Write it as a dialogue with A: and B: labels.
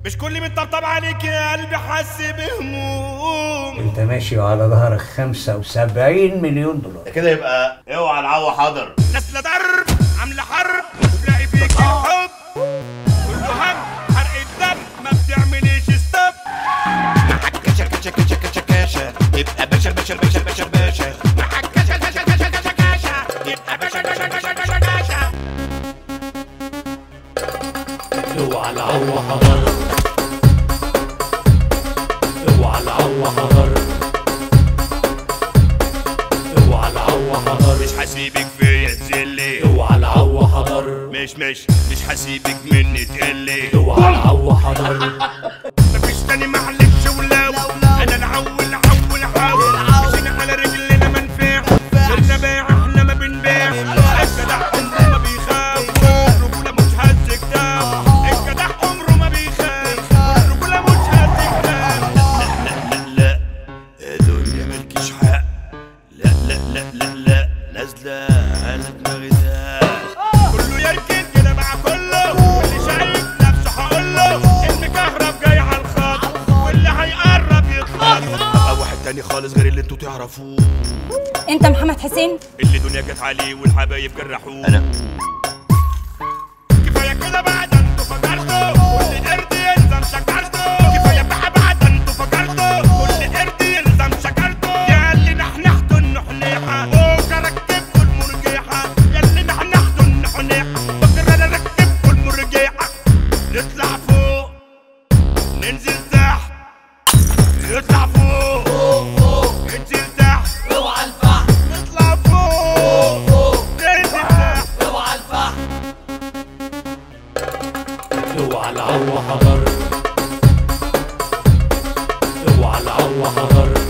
A: مش كل من طبطب عليك يا قلبي حس بهموم
B: انت ماشي وعلى ظهرك 75 مليون دولار
C: كده يبقى اوعى العوا حاضر
A: نسل ضرب عامله حرب تلاقي فيك الحب كله هم حرق الدم ما بتعمليش ستوب
D: كشا كشا كشا كشا كشا يبقى باشا باشا باشا باشا باشا
A: معاك كشا كشا كشا كشا كشا يبقى باشا باشا باشا باشا باشا
E: اوعى العوا حضر اوعى العوا حضر اوعى العوا حضر
A: مش هسيبك فيا تزلي
E: اوعى العوا حضر
A: مش مش مش هسيبك مني تقلي
E: اوعى العوا حضر
A: مفيش تاني معلش ولو انا العول عول عول مشينا على رجلنا منفع صرنا بايع احنا ما بنبيع الجدع عمره ما بيخاف الرجولة مش هز كتاب الجدع عمره ما بيخاف الرجولة مش هز كتاب
D: لا يا دنيا مالكيش حق لا لا لا لا لا نازلة على دماغي ده
A: كله يركن كده مع كله واللي شايف نفسه هقوله المكهرب جاي على الخط واللي هيقرب يتخط
D: أو واحد تاني خالص غير اللي انتوا تعرفوه
F: انت محمد حسين
A: اللي دنيا جت عليه والحبايب جرحوه
D: أنا
A: كفايه كده بعد انتوا فجرتوا كل قرد يلزم شكرته كفايه بقى بعد انتوا فجرتوا كل قرد يلزم شكرته يا اللي نحنحتوا النحنيحه بكره ركبكوا المرجيحه يا اللي نحنحتوا النحنيحه بكره انا ركبكوا المرجيحه نطلع فوق ننزل تحت نطلع فوق ننزل تحت
E: اوعى الفحم
A: نطلع فوق ننزل تحت
E: اوعى الفحم اوعى العوا حضر اوعى العوا حضر